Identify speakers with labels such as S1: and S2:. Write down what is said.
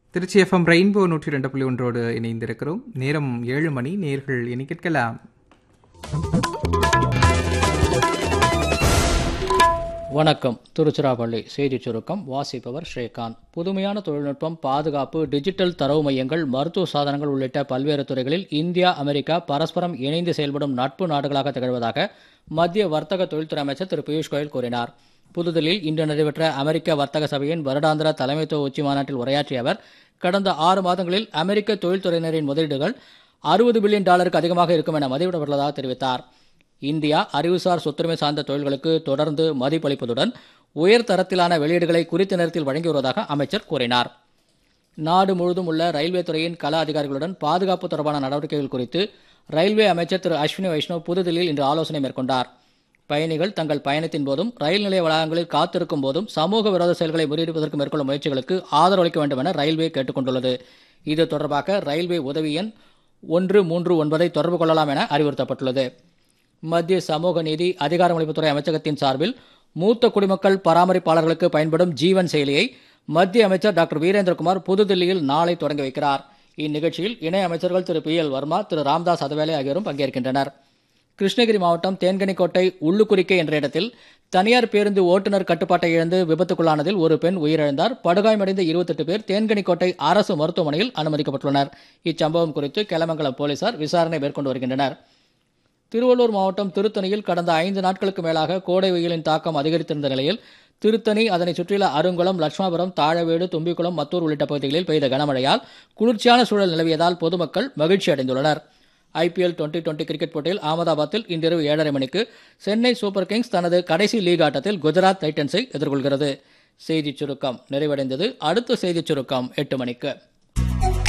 S1: Trichy FM rainbow நூற்றி ரெண்டு புள்ளி ஒன்றோடு இணைந்திருக்கிறோம் நேரம் ஏழு மணி நேர்கள் இனி கேட்கலாம்
S2: வணக்கம் திருச்சிராப்பள்ளி செய்திச் சுருக்கம் வாசிப்பவர் ஸ்ரீகாந்த் புதுமையான தொழில்நுட்பம் பாதுகாப்பு டிஜிட்டல் தரவு மையங்கள் மருத்துவ சாதனங்கள் உள்ளிட்ட பல்வேறு துறைகளில் இந்தியா அமெரிக்கா பரஸ்பரம் இணைந்து செயல்படும் நட்பு நாடுகளாக திகழ்வதாக மத்திய வர்த்தக தொழில்துறை அமைச்சர் திரு பியூஷ் கோயல் கூறினார் புதுதில்லியில் இன்று நடைபெற்ற அமெரிக்க வர்த்தக சபையின் வருடாந்திர தலைமைத்துவ உச்சி மாநாட்டில் உரையாற்றிய அவர் கடந்த ஆறு மாதங்களில் அமெரிக்க தொழில்துறையினரின் முதலீடுகள் அறுபது பில்லியன் டாலருக்கு அதிகமாக இருக்கும் என மதிப்பிடப்பட்டுள்ளதாக தெரிவித்தார் இந்தியா அறிவுசார் சொத்துரிமை சார்ந்த தொழில்களுக்கு தொடர்ந்து மதிப்பளிப்பதுடன் உயர் தரத்திலான வெளியீடுகளை குறித்த நேரத்தில் வழங்கி வருவதாக அமைச்சர் கூறினார் நாடு முழுவதும் உள்ள ரயில்வே துறையின் கள அதிகாரிகளுடன் பாதுகாப்பு தொடர்பான நடவடிக்கைகள் குறித்து ரயில்வே அமைச்சர் திரு அஸ்வினி வைஷ்ணவ் புதுதில்லியில் இன்று ஆலோசனை மேற்கொண்டார் பயணிகள் தங்கள் பயணத்தின் போதும் ரயில் நிலைய வளாகங்களில் காத்திருக்கும் போதும் சமூக விரோத செயல்களை முறியடிப்பதற்கு மேற்கொள்ளும் முயற்சிகளுக்கு ஆதரவளிக்க வேண்டும் என ரயில்வே கேட்டுக் கொண்டுள்ளது இது தொடர்பாக ரயில்வே உதவி எண் ஒன்று மூன்று ஒன்பதை தொடர்பு கொள்ளலாம் என அறிவுறுத்தப்பட்டுள்ளது மத்திய சமூக நீதி அதிகாரமளிப்புத்துறை அமைச்சகத்தின் சார்பில் மூத்த குடிமக்கள் பராமரிப்பாளர்களுக்கு பயன்படும் ஜீவன் செயலியை மத்திய அமைச்சர் டாக்டர் வீரேந்திரகுமார் புதுதில்லியில் நாளை தொடங்கி வைக்கிறார் இந்நிகழ்ச்சியில் இணை அமைச்சர்கள் திரு பி எல் வர்மா திரு ராம்தாஸ் அதவேலை ஆகியோரும் பங்கேற்கின்றனர் கிருஷ்ணகிரி மாவட்டம் தேன்கனிக்கோட்டை உள்ளுக்குறிக்கை என்ற இடத்தில் தனியார் பேருந்து ஓட்டுநர் கட்டுப்பாட்டை இழந்து விபத்துக்குள்ளானதில் ஒரு பெண் உயிரிழந்தார் படுகாயமடைந்த இருபத்தெட்டு பேர் தேன்கனிக்கோட்டை அரசு மருத்துவமனையில் அனுமதிக்கப்பட்டுள்ளனர் இச்சம்பவம் குறித்து கெலமங்கலம் போலீசார் விசாரணை மேற்கொண்டு வருகின்றனர் திருவள்ளூர் மாவட்டம் திருத்தணியில் கடந்த ஐந்து நாட்களுக்கு மேலாக கோடை வெயிலின் தாக்கம் அதிகரித்திருந்த நிலையில் திருத்தணி அதனை சுற்றியுள்ள அருங்குளம் லட்சுமாபுரம் தாழவேடு தும்பிக்குளம் மத்தூர் உள்ளிட்ட பகுதிகளில் பெய்த கனமழையால் குளிர்ச்சியான சூழல் நிலவியதால் பொதுமக்கள் மகிழ்ச்சி அடைந்துள்ளனர் ஐபிஎல் டுவெண்டி டுவெண்டி கிரிக்கெட் போட்டியில் அகமதாபாத்தில் இன்றிரவு ஏழரை மணிக்கு சென்னை சூப்பர் கிங்ஸ் தனது கடைசி லீக் ஆட்டத்தில் குஜராத் டைட்டன்ஸை எதிர்கொள்கிறது செய்திச் சுருக்கம் நிறைவடைந்தது அடுத்த செய்திச் சுருக்கம் எட்டு மணிக்கு